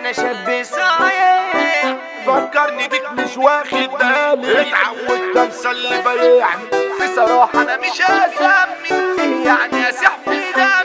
انا شاب صايع فكرني بيك مش واخد بالي اتعودت انسى اللي بايعني بصراحة انا مش هسمي يعني اسح في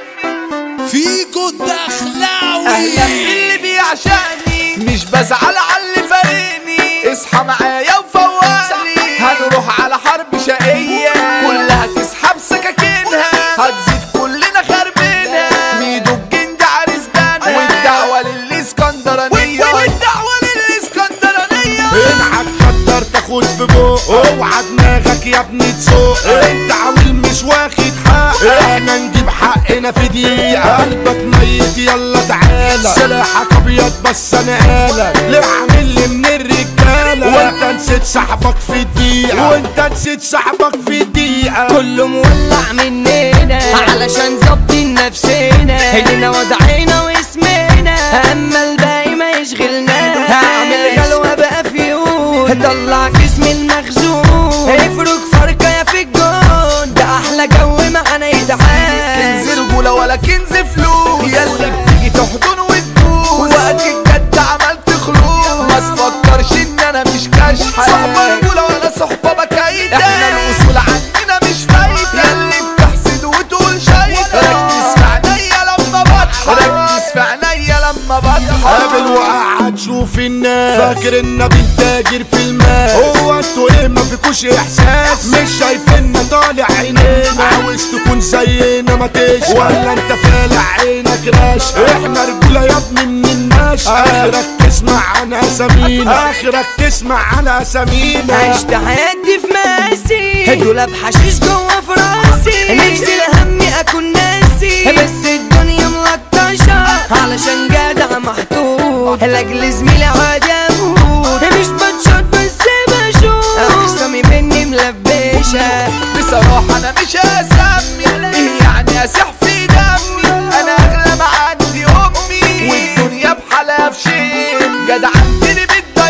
دمي فيكو اهلا الدخلاوي اللي بيعشقني مش بزعل على اللي فارقني اصحى معايا وفوقني هنروح على حرب شقية كلها تسحب سكاكينها هتزيد كلنا خربينها ميدو الجند عريس بنا والدعوة للاسكندرانية والدعوة للاسكندرانية انعك قدر تاخد في بوق اوعى دماغك يا ابني تسوق انت عويل مش واخد حق احنا نجيب حقنا في دقيقة قلبك ميت يلا تعالى سلاحك ابيض بس انا قالك ليه عامل لي من الرجالة وانت نسيت صاحبك في الدقيقة وانت نسيت صاحبك في الدقيقة كله مولع مننا علشان ظابطين نفسنا هدينا وضعنا واسمنا اما الباقي ما يشغلنا هعمل غلوة بقى فيون طلع جسم المخزون افرك فرقة يا في الجون ده احلى جو معانا يتعاد كنز رجولة ولا كنز فلوس ياللي بتيجي تحضن وتبوس وقت الجد عملت خلوص ما تفكرش ان انا مش كاشحة صحبة رجولة ولا صحبة بكايدة احنا الوصول عننا مش فايدة ياللي بتحسد وتقول شايفة ركز في عينيا لما بضحك ركز في عينيا لما بضحك قابل وقعد شوف الناس فاكر النبي التاجر في المال هو انتوا ايه ما فيكوش احساس مش شايفيننا طالع عينينا عاوز تكون زينا ما تشهد ولا انت فالع عينك راش احنا رجوله يا ابني من الناس اخرك تسمع عن اسامينا اخرك تسمع عن اسامينا عشت حياتي في ماسي دولاب حشيش جوا في راسي نفسي لهمي اكون ناسي بس الدنيا ملطشة علشان جدع محطوط لاجل زميلي عادي اموت مش بتشوت بس بشوف اخصامي مني ملبشة بصراحة أنا مش هسمي يعني أسح في دمي أنا أغلى ما عندي أمي والدنيا بحالها في شيء جدع عندني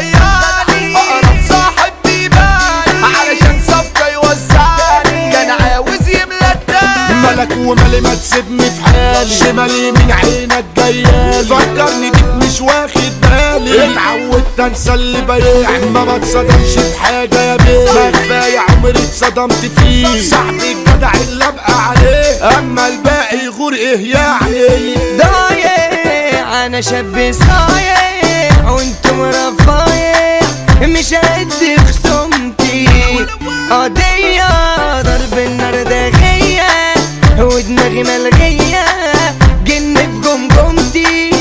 بتضيعني أقرب صاحب بيباني علشان صفقة يوزعني كان عاوز يملى الدم ملك ومالي ما تسيبني في حالي شمالي من عينك جيالي فكرني بيك مش واخد بالي اتعودت انسى اللي بايعني ما بتصدمش بحاجه يا بيه ما كفايه عمري اتصدمت فيه صاحبي الجدع اللي ابقى عليه اما الباقي يغور ايه يعني ضايع انا شاب صايع وانتم رفايع مش قد خصومتي قضية ضرب النار داغية ودماغي ملغية جن في جمجمتي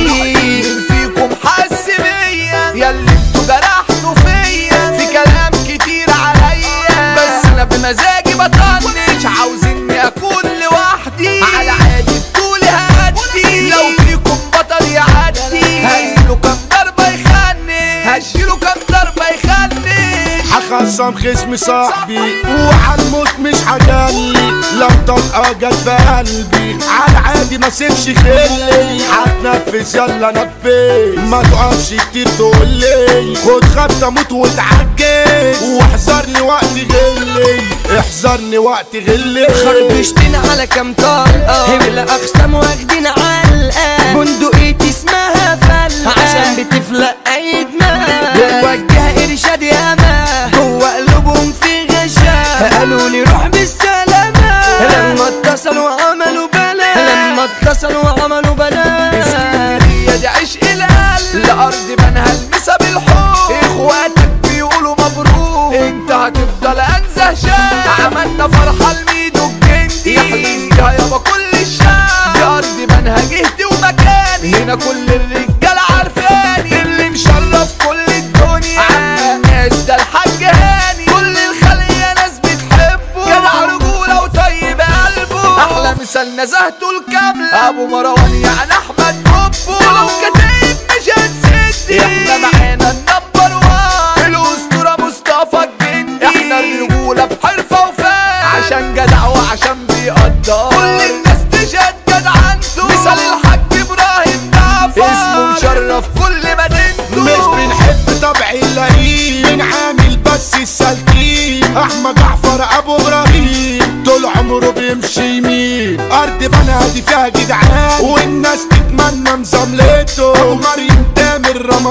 فيكم حس بيا ياللي انتوا جرحتوا فيا في كلام كتير عليا بس انا بمزاجي بطنش عاوز اني اكون لوحدي على عادي بطولي هادي لو فيكم بطل يعدي هجيله كام ضربة يخني هشيله كام ضربة يخني هخصم خصم صاحبي وعلى الموت مش هجلي لو طلقة جت في قلبي على عادي ما سيبش خلي هتنفس يلا نفس ما تقفش كتير تقولي خد خبطة موت وتعجز واحذرني وقت غلي احذرني وقت غلي خربشتين على كام طلقة ولا أقسام واخدين علقة بندقيتي اسمها فلقة عشان بتفلق أي دماغ وجه إرشاد ياما جوا قلوبهم في غشا قالوا لي روح بالسلامة لما اتصلوا عملوا بلا لما اتصلوا عملوا بلا اسكندرية دي عشق القلب لأرض بنها المسا بالحب اخواتك بيقولوا مبروك انت هتفضل انزه شاب عملنا فرحة لميدو الجندي يحلم بيها يابا كل الشعب دي أرض بنها جهتي ومكاني هنا كل الرجالة عارفاني اللي مشرف كل الدنيا عم الناس ده الحاج هاني كل الخلية ناس بتحبه جدع رجولة وطيب قلبه أحلى مثال نزهته الكاملة أبو مروان يعني أحمد بوبو لو كتيب مش هتسدي احنا معانا النمبر وان الأسطورة مصطفى الجندي احنا الرجولة بحرفة وفان عشان جدع وعشان بيقدر كل الناس تشهد جدعنته مثال الحاج إبراهيم جعفر اسمه مشرف كل مدينته مش بنحب طبع اللئيم بنعامل بس السالكين احمد جعفر ابو ابراهيم طول عمره بيمشي يمين ارض بنادي فيها جدعان والناس تتمنى مزاملته ومريم تاني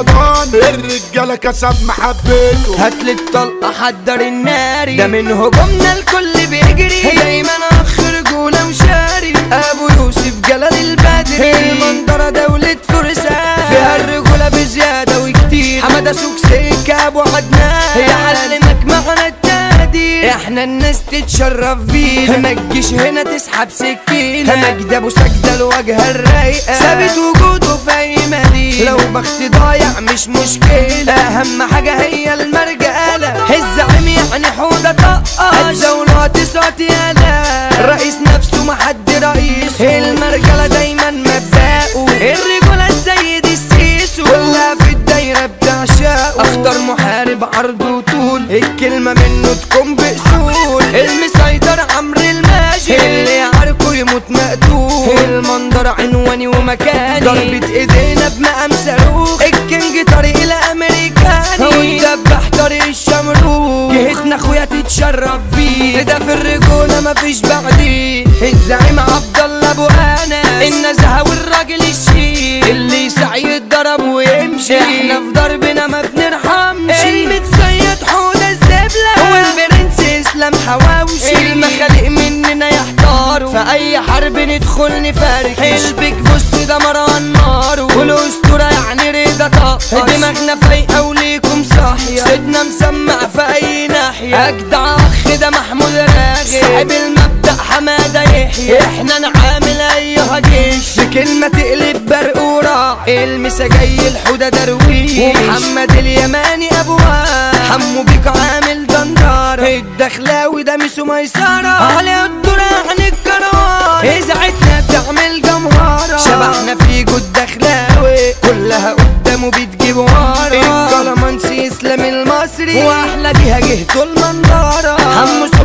رمضان الرجالة كسب محبته هاتلي الطلقة حضر الناري ده من هجومنا الكل بيجري دايما اخ رجولة وشاري ابو يوسف جلال البدري المنظرة دولة فرسان فيها الرجولة بزيادة وكتير حمادة سوق سكة ابو عدنان يعلمك معنى التقدير احنا الناس تتشرف بينا ما تجيش هنا تسحب سكينة مجد ابو سجدة الواجهة الرايقة ثابت وجوده في اي مدينة لو بخت ضايع مش مشكلة اهم حاجة هي المرجالة الزعيم يعني حودة طقش هتزاولوا هتسعط يالا الرئيس نفسه ما حد رئيس المرجلة دايما مبدأه الرجولة السيد السيسو كلها في الدايرة بتعشقه اختار محارب عرض وطول الكلمة منه تكون بأصول المسيطر عمرو الماجد اللي يعاركه يموت مقتول المنظر عنواني ومكاني ضربة ايدينا بمقام صاروخ الكينج طريق الامريكاني والدبح طريق الشمروخ جهتنا اخويا تتشرف بيه ده في الرجولة مفيش بعديه الزعيم عبد الله ابو انا النزهة والراجل الشيك اللي يسعى يتضرب ويمشي احنا في ضربنا ما بنرحمش المتسيد حوده الزبلة والبرنس اسلام حواوشي المخالق مننا يحتاروا في اي حرب ندخل نفارق البيك بص ده مروان نار والاسطوره يعني رضا طاقة دماغنا فايقه وليكم صاحيه سيدنا مسمع في اي ناحيه اجدع اخ ده محمود راغب صاحب المبدأ حماده يحيى احنا نعامل ايها جيش في كلمه تقلب برق وراعي المسا جاي الحوده درويش ومحمد اليماني ابواب حمو بيك عامل دندارة الدخلاوي ده ميسو ميسرة علي الدور عن الكروان اذاعتنا بتعمل جمهرة شبحنا في جود دخلاوي كلها قدامه بتجيب ورا الكلامانسي اسلام المصري واحلى بيها جهته المنظرة حمو